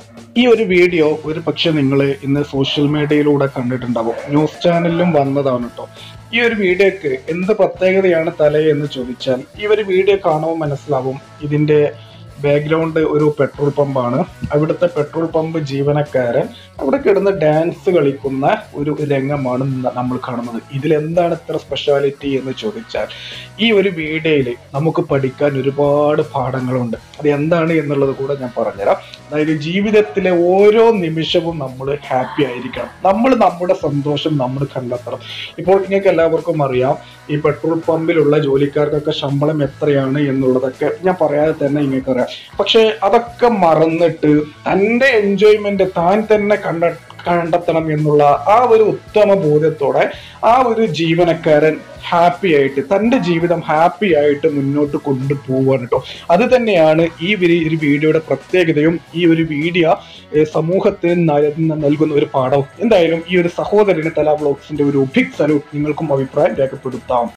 ഈ ഒരു വീഡിയോ ഒരു പക്ഷെ നിങ്ങൾ ഇന്ന് സോഷ്യൽ മീഡിയയിലൂടെ കണ്ടിട്ടുണ്ടാവും ന്യൂസ് ചാനലിലും വന്നതാണ് കേട്ടോ ഈ ഒരു വീഡിയോക്ക് എന്ത് പ്രത്യേകതയാണ് തലേ എന്ന് ചോദിച്ചാൽ ഈ ഒരു വീഡിയോ കാണുമ്പോൾ മനസ്സിലാവും ഇതിന്റെ ബാക്ക്ഗ്രൗണ്ട് ഒരു പെട്രോൾ പമ്പാണ് അവിടുത്തെ പെട്രോൾ പമ്പ് ജീവനക്കാരൻ അവിടെ കിടന്ന് ഡാൻസ് കളിക്കുന്ന ഒരു രംഗമാണ് ന- നമ്മൾ കാണുന്നത് ഇതിൽ എന്താണ് ഇത്ര സ്പെഷ്യാലിറ്റി എന്ന് ചോദിച്ചാൽ ഈ ഒരു വീഡിയോയിൽ നമുക്ക് പഠിക്കാൻ ഒരുപാട് പാഠങ്ങളുണ്ട് അത് എന്താണ് എന്നുള്ളത് കൂടെ ഞാൻ പറഞ്ഞുതരാം അതായത് ജീവിതത്തിലെ ഓരോ നിമിഷവും നമ്മൾ ഹാപ്പി ആയിരിക്കണം നമ്മൾ നമ്മുടെ സന്തോഷം നമ്മൾ കണ്ടെത്തണം ഇപ്പോൾ നിങ്ങൾക്ക് എല്ലാവർക്കും അറിയാം ഈ പെട്രോൾ പമ്പിലുള്ള ജോലിക്കാർക്കൊക്കെ ശമ്പളം എത്രയാണ് എന്നുള്ളതൊക്കെ ഞാൻ പറയാതെ തന്നെ നിങ്ങൾക്ക് അറിയാം പക്ഷെ അതൊക്കെ മറന്നിട്ട് തന്റെ എൻജോയ്മെന്റ് താൻ തന്നെ കണ്ട കണ്ടെത്തണം എന്നുള്ള ആ ഒരു ഉത്തമ ബോധ്യത്തോടെ ആ ഒരു ജീവനക്കാരൻ ഹാപ്പി ആയിട്ട് തന്റെ ജീവിതം ഹാപ്പി ആയിട്ട് മുന്നോട്ട് കൊണ്ടുപോവാണ് കേട്ടോ അത് തന്നെയാണ് ഈ ഒരു- ഒരു വീഡിയോയുടെ പ്രത്യേകതയും ഈ ഒരു വീഡിയോ ഏഹ്, സമൂഹത്തിന് ന- നൽകുന്ന ഒരു പാഠവും എന്തായാലും ഈ ഒരു സഹോദരന് തല വ്ളോഗ്സിന്റെ ഒരു ബിഗ് സല്യൂട്ട് നിങ്ങൾക്കും അഭിപ്രായം രേഖപ്പെടുത്താം